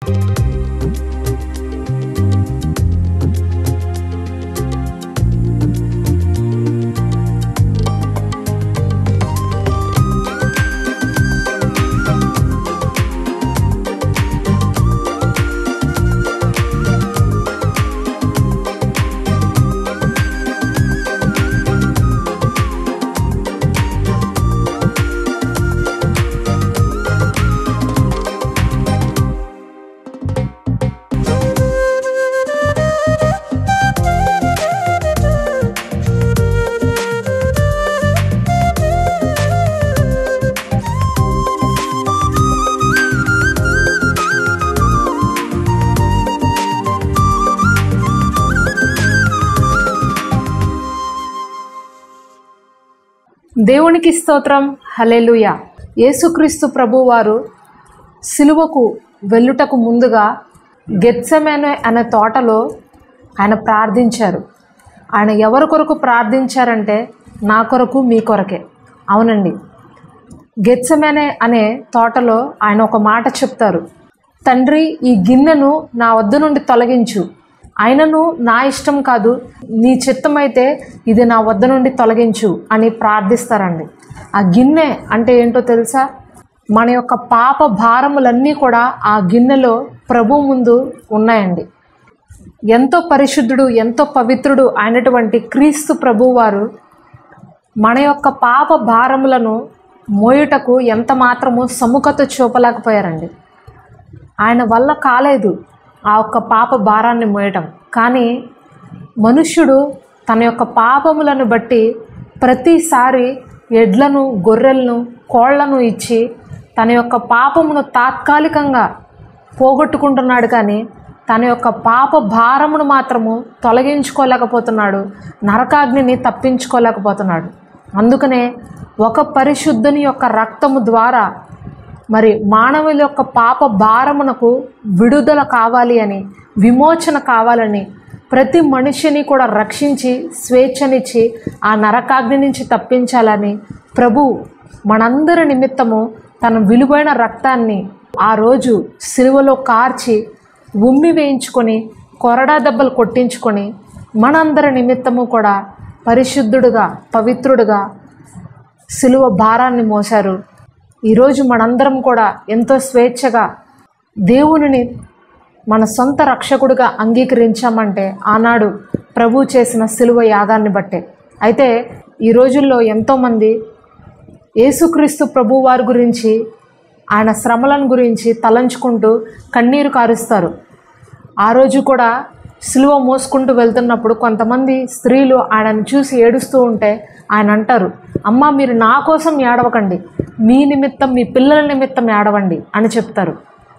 దేవునికి స్తోత్రం హలెలుయ యేసుక్రీస్తు ప్రభువారు సిలువకు వెళ్ళుటకు ముందుగా గెత్సెమెనే అనే తోటలో ఆయన ప్రార్థించారు ఆయన ఎవరి కొరకు ప్రార్థించారంటే నా కొరకు మీ కొరకే అవునండి గెత్సెమెనే అనే తోటలో ఆయన ఒక మాట చెప్తారు తండ్రి ఈ గిన్నెను నా వద్ద నుండి తొలగించు అయినను నా ఇష్టం కాదు నీ చిత్తమైతే ఇది నా వద్ద నుండి తొలగించు అని ప్రార్థిస్తారండి ఆ గిన్నె అంటే ఏంటో తెలుసా మన యొక్క పాప భారములన్నీ కూడా ఆ గిన్నెలో ప్రభు ముందు ఉన్నాయండి ఎంతో పరిశుద్ధుడు ఎంతో పవిత్రుడు అయినటువంటి క్రీస్తు ప్రభువారు మన యొక్క పాప భారములను మోయుటకు ఎంత మాత్రము సముఖత చూపలేకపోయారండి ఆయన వల్ల కాలేదు ఆ ఒక్క పాప భారాన్ని మోయటం కానీ మనుష్యుడు తన యొక్క పాపములను బట్టి ప్రతిసారి ఎడ్లను గొర్రెలను కోళ్లను ఇచ్చి తన యొక్క పాపమును తాత్కాలికంగా పోగొట్టుకుంటున్నాడు కానీ తన యొక్క పాప భారమును మాత్రము తొలగించుకోలేకపోతున్నాడు నరకాగ్నిని తప్పించుకోలేకపోతున్నాడు అందుకనే ఒక పరిశుద్ధుని యొక్క రక్తము ద్వారా మరి మానవుల యొక్క పాప భారమునకు విడుదల కావాలి అని విమోచన కావాలని ప్రతి మనిషిని కూడా రక్షించి స్వేచ్ఛనిచ్చి ఆ నరకాగ్ని నుంచి తప్పించాలని ప్రభు మనందరి నిమిత్తము తన విలువైన రక్తాన్ని ఆ రోజు సిలువలో కార్చి ఉమ్మి వేయించుకొని కొరడా దెబ్బలు కొట్టించుకొని మనందరి నిమిత్తము కూడా పరిశుద్ధుడుగా పవిత్రుడుగా సిలువ భారాన్ని మోశారు ఈరోజు మనందరం కూడా ఎంతో స్వేచ్ఛగా దేవునిని మన సొంత రక్షకుడిగా అంగీకరించామంటే ఆనాడు ప్రభు చేసిన సిలువ యాగాన్ని బట్టే అయితే ఈ రోజుల్లో ఎంతోమంది యేసుక్రీస్తు ప్రభు వారి గురించి ఆయన శ్రమలను గురించి తలంచుకుంటూ కన్నీరు కారుస్తారు ఆ రోజు కూడా సిలువ మోసుకుంటూ వెళ్తున్నప్పుడు కొంతమంది స్త్రీలు ఆయనను చూసి ఏడుస్తూ ఉంటే ఆయన అంటారు అమ్మ మీరు నా కోసం ఏడవకండి మీ నిమిత్తం మీ పిల్లల నిమిత్తం ఏడవండి అని చెప్తారు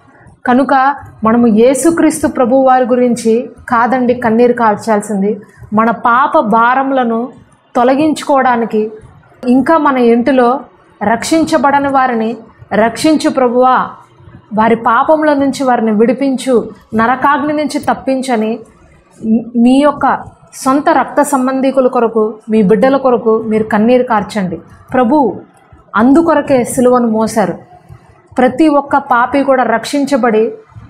కనుక మనము యేసుక్రీస్తు ప్రభు వారి గురించి కాదండి కన్నీరు కాల్చాల్సింది మన పాప భారములను తొలగించుకోవడానికి ఇంకా మన ఇంటిలో రక్షించబడని వారిని రక్షించు ప్రభువా వారి పాపముల నుంచి వారిని విడిపించు నరకాగ్ని నుంచి తప్పించని మీ- మీ యొక్క సొంత రక్త సంబంధీకుల కొరకు మీ బిడ్డల కొరకు మీరు కన్నీరు కార్చండి ప్రభు అందుకొరకే సిలువను మోశారు ప్రతి ఒక్క పాపి కూడా రక్షించబడి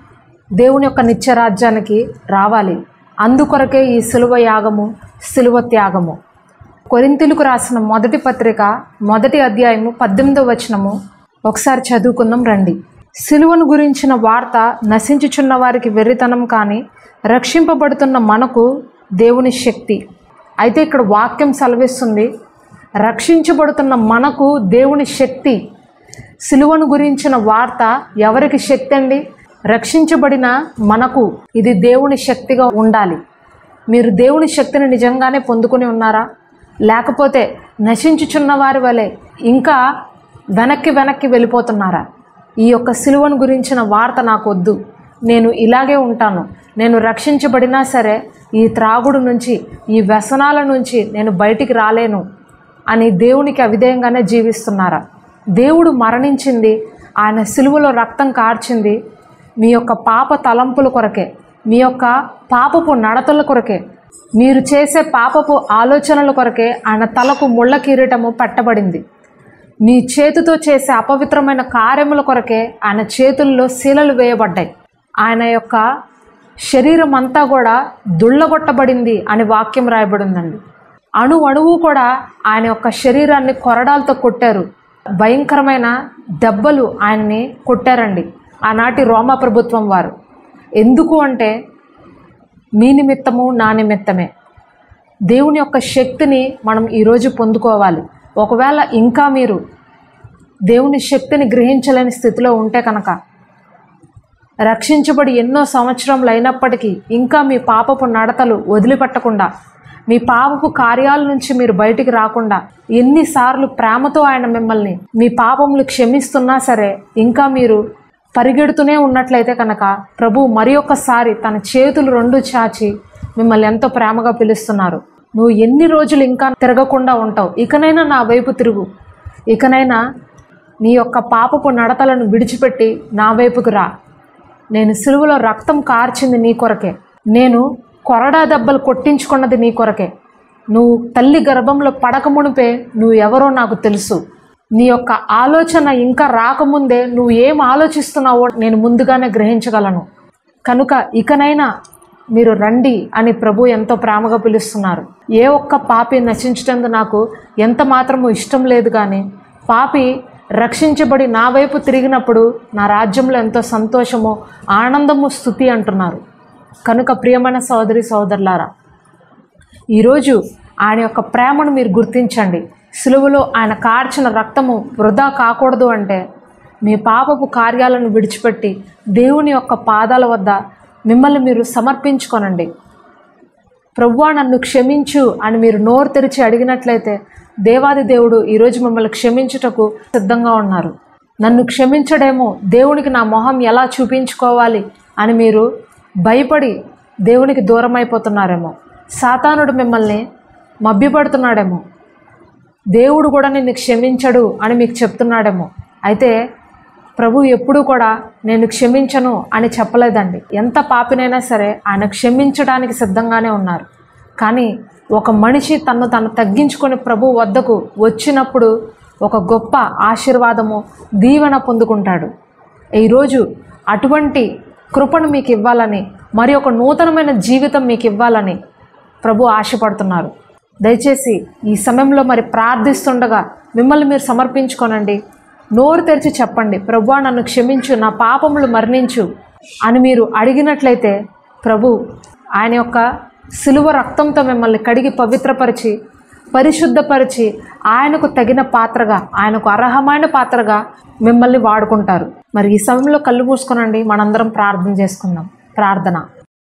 దేవుని యొక్క నిత్యరాజ్యానికి రావాలి అందుకొరకే ఈ సిలువ యాగము సిలువ త్యాగము కొరింతిలకు రాసిన మొదటి పత్రిక మొదటి అధ్యాయము పద్దెనిమిదో వచనము ఒకసారి చదువుకుందాం రండి సిలువను గురించిన వార్త నశించుచున్న వారికి వెర్రితనం కానీ రక్షింపబడుతున్న మనకు దేవుని శక్తి అయితే ఇక్కడ వాక్యం సెలవిస్తుంది రక్షించబడుతున్న మనకు దేవుని శక్తి సిలువను గురించిన వార్త ఎవరికి శక్తి అండి రక్షించబడిన మనకు ఇది దేవుని శక్తిగా ఉండాలి మీరు దేవుని శక్తిని నిజంగానే పొందుకొని ఉన్నారా లేకపోతే నశించుచున్న వారి వలె ఇంకా వెనక్కి వెనక్కి వెళ్ళిపోతున్నారా ఈ యొక్క సిలువను గురించిన వార్త నాకు వద్దు నేను ఇలాగే ఉంటాను నేను రక్షించబడినా సరే ఈ త్రాగుడు నుంచి ఈ వ్యసనాల నుంచి నేను బయటికి రాలేను అని దేవునికి అవిధేయంగానే జీవిస్తున్నారా దేవుడు మరణించింది ఆయన సిలువలో రక్తం కార్చింది మీ యొక్క పాప తలంపుల కొరకే మీ యొక్క పాపపు నడతల కొరకే మీరు చేసే పాపపు ఆలోచనల కొరకే ఆయన తలకు ముళ్ళ కిరీటము పట్టబడింది మీ చేతితో చేసే అపవిత్రమైన కార్యముల కొరకే ఆయన చేతుల్లో శీలలు వేయబడ్డాయి ఆయన యొక్క శరీరం అంతా కూడా దుళ్ళగొట్టబడింది అని వాక్యం రాయబడిందండి అణు అణువు కూడా ఆయన యొక్క శరీరాన్ని కొరడాలతో కొట్టారు భయంకరమైన దెబ్బలు ఆయన్ని కొట్టారండి ఆనాటి రోమా ప్రభుత్వం వారు ఎందుకు అంటే మీ నిమిత్తము నా నిమిత్తమే దేవుని యొక్క శక్తిని మనం ఈరోజు పొందుకోవాలి ఒకవేళ ఇంకా మీరు దేవుని శక్తిని గ్రహించలేని స్థితిలో ఉంటే కనుక రక్షించబడి ఎన్నో సంవత్సరములు అయినప్పటికీ ఇంకా మీ పాపపు నడతలు వదిలిపెట్టకుండా మీ పాపపు కార్యాల నుంచి మీరు బయటికి రాకుండా ఎన్నిసార్లు ప్రేమతో ఆయన మిమ్మల్ని మీ పాపములు క్షమిస్తున్నా సరే ఇంకా మీరు పరిగెడుతూనే ఉన్నట్లయితే కనుక ప్రభు మరి ఒక్కసారి తన చేతులు రెండు చాచి మిమ్మల్ని ఎంతో ప్రేమగా పిలుస్తున్నారు నువ్వు ఎన్ని రోజులు ఇంకా తిరగకుండా ఉంటావు ఇకనైనా నా వైపు తిరుగు ఇకనైనా నీ యొక్క పాపపు నడతలను విడిచిపెట్టి నా వైపుకు రా నేను సిలువలో రక్తం కార్చింది నీ కొరకే నేను కొరడా దెబ్బలు కొట్టించుకున్నది నీ కొరకే నువ్వు తల్లి గర్భంలో పడక మునిపే నువ్వు ఎవరో నాకు తెలుసు నీ యొక్క ఆలోచన ఇంకా రాకముందే నువ్వు ఏం ఆలోచిస్తున్నావో నేను ముందుగానే గ్రహించగలను కనుక ఇకనైనా మీరు రండి అని ప్రభు ఎంతో ప్రేమగా పిలుస్తున్నారు ఏ ఒక్క పాపి నశించటందు నాకు ఎంత మాత్రము ఇష్టం లేదు కానీ పాపి రక్షించబడి నా వైపు తిరిగినప్పుడు నా రాజ్యంలో ఎంతో సంతోషము ఆనందము స్థుతి అంటున్నారు కనుక ప్రియమైన సోదరి సోదరులారా ఈరోజు ఆయన యొక్క ప్రేమను మీరు గుర్తించండి సులువులో ఆయన కార్చిన రక్తము వృధా కాకూడదు అంటే మీ పాపపు కార్యాలను విడిచిపెట్టి దేవుని యొక్క పాదాల వద్ద మిమ్మల్ని మీరు సమర్పించుకొనండి ప్రభువా నన్ను క్షమించు అని మీరు నోరు తెరిచి అడిగినట్లయితే దేవాది దేవుడు ఈరోజు మిమ్మల్ని క్షమించుటకు సిద్ధంగా ఉన్నారు నన్ను క్షమించడేమో దేవునికి నా మొహం ఎలా చూపించుకోవాలి అని మీరు భయపడి దేవునికి దూరం అయిపోతున్నారేమో సాతానుడు మిమ్మల్ని మభ్యపడుతున్నాడేమో దేవుడు కూడా నిన్ను క్షమించడు అని మీకు చెప్తున్నాడేమో అయితే ప్రభు ఎప్పుడూ కూడా నేను క్షమించను అని చెప్పలేదండి ఎంత పాపినైనా సరే ఆయన క్షమించడానికి సిద్ధంగానే ఉన్నారు కానీ ఒక మనిషి తను తను తగ్గించుకొని ప్రభు వద్దకు వచ్చినప్పుడు ఒక గొప్ప ఆశీర్వాదము దీవెన పొందుకుంటాడు ఈరోజు అటువంటి కృపను మీకు ఇవ్వాలని మరి ఒక నూతనమైన జీవితం మీకు ఇవ్వాలని ప్రభు ఆశపడుతున్నారు దయచేసి ఈ సమయంలో మరి ప్రార్థిస్తుండగా మిమ్మల్ని మీరు సమర్పించుకోనండి నోరు తెరిచి చెప్పండి ప్రభువా నన్ను క్షమించు నా పాపములు మరణించు అని మీరు అడిగినట్లయితే ప్రభు ఆయన యొక్క సిలువ రక్తంతో మిమ్మల్ని కడిగి పవిత్రపరిచి పరిశుద్ధపరిచి ఆయనకు తగిన పాత్రగా ఆయనకు అర్హమైన పాత్రగా మిమ్మల్ని వాడుకుంటారు మరి ఈ సమయంలో కళ్ళు మూసుకొనండి మనందరం ప్రార్థన చేసుకుందాం ప్రార్థన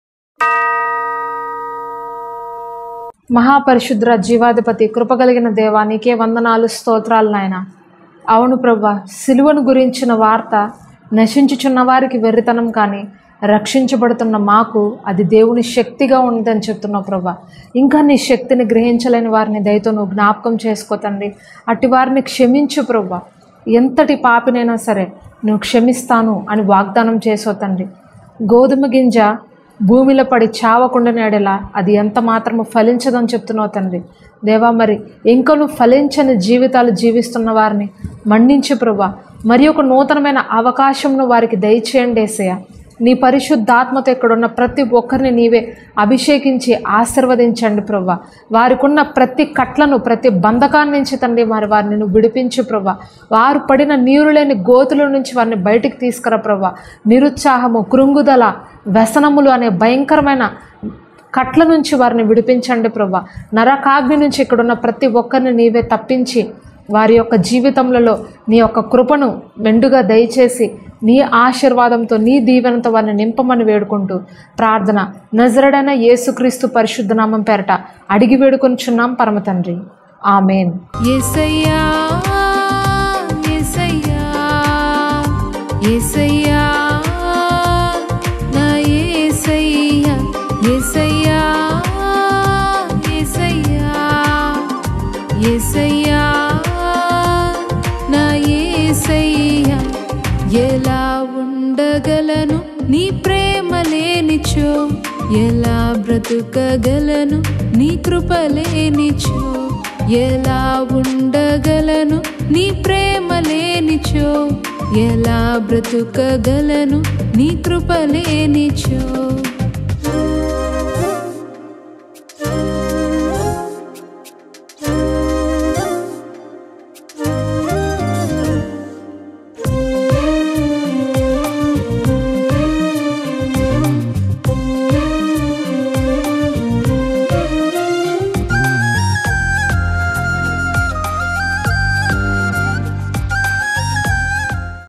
మహాపరిశుద్ర జీవాధిపతి కృపగలిగిన దేవా నీకే వందనాలు స్తోత్రాలు నాయన అవును ప్రభా సిలువను గురించిన వార్త నశించుచున్న వారికి వెర్రితనం కానీ రక్షించబడుతున్న మాకు అది దేవుని శక్తిగా ఉందని చెప్తున్నావు ప్రభా ఇంకా నీ శక్తిని గ్రహించలేని వారిని దయతో నువ్వు జ్ఞాపకం చేసుకో తండ్రి అట్టి వారిని క్షమించు ప్రభా ఎంతటి పాపినైనా సరే నువ్వు క్షమిస్తాను అని వాగ్దానం చేసో తండ్రి గోధుమ గింజ భూమిలో పడి చావకుండా నేడేలా అది ఎంత మాత్రము ఫలించదని చెప్తున్నావు తండ్రి దేవా మరి ఇంకను ఫలించని జీవితాలు జీవిస్తున్న వారిని మన్నించు ప్రభా మరి ఒక నూతనమైన అవకాశంను వారికి దయచేయండి ఏసయ్య నీ పరిశుద్ధాత్మతో ఇక్కడున్న ప్రతి ఒక్కరిని నీవే అభిషేకించి ఆశీర్వదించండి ప్రభా వారికి ఉన్న ప్రతి కట్లను ప్రతి బంధకాన్ని నుంచి తండ్రి మరి వారిని నువ్వు విడిపించు ప్రభా వారు పడిన నీరు లేని గోతుల నుంచి వారిని బయటికి తీసుకురా ప్రభా నిరుత్సాహము కృంగుదల వ్యసనములు అనే భయంకరమైన కట్ల నుంచి వారిని విడిపించండి ప్రభా నరకాగ్ని నుంచి ఇక్కడున్న ప్రతి ఒక్కరిని నీవే తప్పించి వారి యొక్క జీవితములలో నీ యొక్క కృపను మెండుగా దయచేసి నీ ఆశీర్వాదంతో నీ దీవెనతో వారిని నింపమని వేడుకుంటూ ప్రార్థన నజరడైన యేసుక్రీస్తు పరిశుద్ధ నామం పేరట అడిగి వేడుకొనిచున్నాం పరమ తండ్రి ఆమెన్ యేసయ్యా యేసయ్యా యేసయ్యా నా యేసయ్యా యేసయ్యా యేసయ్యా యేసయ్యా నా యేసయ్యా ఎలా ఉండగలను నీ ప్రేమ లేనిచో ఎలా బ్రతుకగలను నీ కృప లేనిచో ఎలా ఉండగలను నీ ప్రేమ లేనిచో ఎలా బ్రతుకగలను నీ కృప లేనిచో